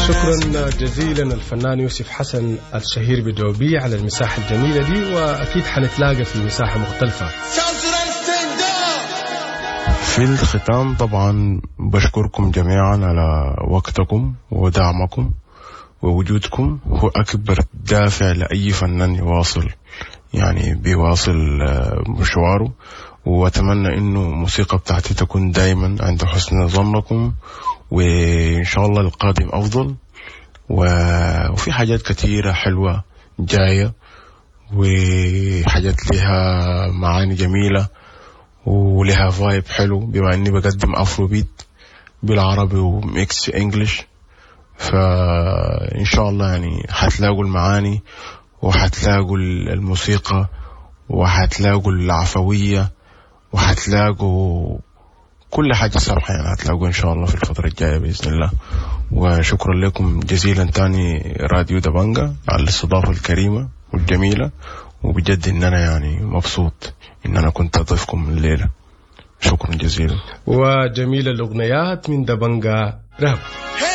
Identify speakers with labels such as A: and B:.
A: شكرا جزيلا الفنان يوسف حسن الشهير بدوبي على المساحة الجميلة دي وأكيد حنتلاقى في مساحة مختلفة
B: في الختام طبعا بشكركم جميعا على وقتكم ودعمكم ووجودكم هو أكبر دافع لأي فنان يواصل يعني بيواصل مشواره وأتمنى إنه الموسيقى بتاعتي تكون دايما عند حسن ظنكم وإن شاء الله القادم أفضل وفي حاجات كثيرة حلوة جاية وحاجات لها معاني جميلة ولها فايب حلو بما اني بقدم افرو بيت بالعربي وميكس انجلش فان شاء الله يعني حتلاقوا المعاني وحتلاقوا الموسيقى وحتلاقوا العفوية وحتلاقوا كل حاجة صراحة يعني هتلاقوا إن شاء الله في الفترة الجاية بإذن الله وشكرا لكم جزيلا تاني راديو دبانجا على الاستضافة الكريمة والجميلة وبجد إن أنا يعني مبسوط إن أنا كنت أضيفكم الليلة شكرا جزيلا
A: وجميل الأغنيات من دبنجا رهب